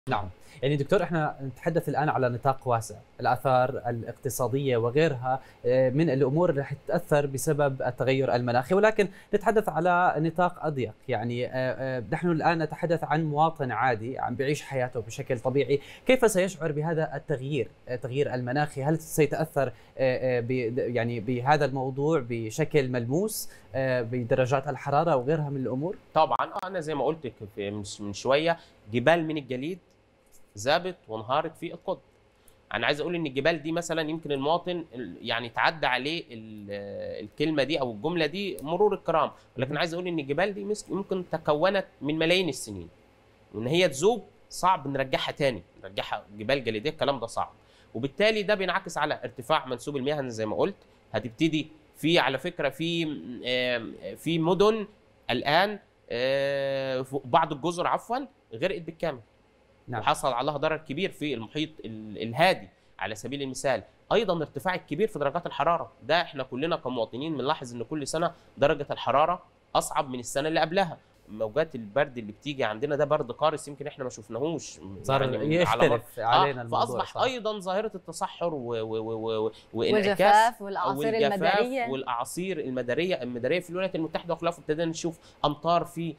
نعم يعني دكتور احنا نتحدث الان على نطاق واسع الاثار الاقتصاديه وغيرها آه، من الامور اللي رح تتاثر بسبب التغير المناخي ولكن نتحدث على نطاق اضيق يعني آه، آه، نحن الان نتحدث عن مواطن عادي عم بيعيش حياته بشكل طبيعي كيف سيشعر بهذا التغيير التغيير المناخي هل سيتاثر يعني بهذا الموضوع بشكل ملموس بدرجات الحراره وغيرها من الامور طبعا انا زي ما قلت من شويه جبال من الجليد ذابت وانهارت في القطب انا عايز اقول ان الجبال دي مثلا يمكن المواطن يعني تعدى عليه الكلمه دي او الجمله دي مرور الكرام ولكن عايز اقول ان الجبال دي ممكن تكونت من ملايين السنين وان هي تذوب صعب نرجعها تاني نرجعها جبال جليديه الكلام ده صعب وبالتالي ده بينعكس على ارتفاع منسوب المياه زي ما قلت هتبتدي في على فكره في في مدن الان آه، بعض الجزر عفوا غرقت بالكامل نعم. وحصل عليها ضرر كبير في المحيط الهادي على سبيل المثال ايضا ارتفاع كبير في درجات الحراره ده احنا كلنا كمواطنين بنلاحظ ان كل سنه درجه الحراره اصعب من السنه اللي قبلها موجات البرد اللي بتيجي عندنا ده برد قارس يمكن احنا ما شفناهوش صار يعني يختلف على علينا آه فاصبح صح. ايضا ظاهره التصحر و و و والجفاف والاعاصير المداريه والاعاصير المداريه المداريه في الولايات المتحده وخلافه ابتدينا نشوف امطار في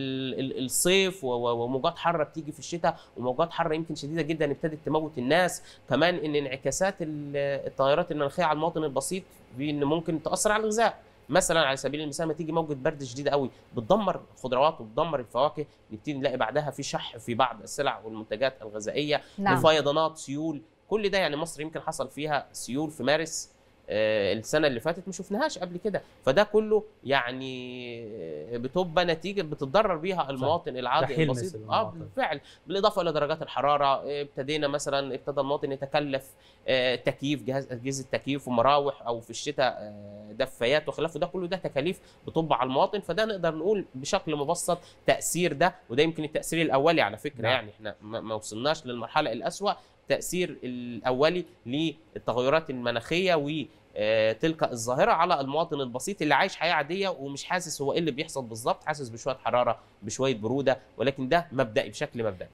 الصيف وموجات حاره بتيجي في الشتاء وموجات حاره يمكن شديده جدا ابتدت تموت الناس كمان ان انعكاسات التغيرات المناخيه على المواطن البسيط بان ممكن تاثر على الغذاء مثلا على سبيل المثال ما تيجي موجه برد شديده قوي بتدمر الخضروات وبتدمر الفواكه نبتدي نلاقي بعدها في شح في بعض السلع والمنتجات الغذائيه نعم. فيضانات سيول كل ده يعني مصر يمكن حصل فيها سيول في مارس آه، السنه اللي فاتت ما شفناهاش قبل كده فده كله يعني آه، بتبقى نتيجه بتتضرر بيها المواطن العادي البسيط اه بالفعل بالاضافه الى درجات الحراره آه، ابتدينا مثلا ابتدى المواطن يتكلف تكييف جهاز اجهزه تكييف ومراوح او في الشتاء دفايات وخلافه ده كله ده تكاليف بتطبع على المواطن فده نقدر نقول بشكل مبسط تاثير ده وده يمكن التاثير الاولي على فكره نعم. يعني احنا ما وصلناش للمرحله الاسوا التاثير الاولي للتغيرات المناخيه وتلك الظاهره على المواطن البسيط اللي عايش حياه عاديه ومش حاسس هو ايه اللي بيحصل بالظبط حاسس بشويه حراره بشويه بروده ولكن ده مبدئي بشكل مبدئي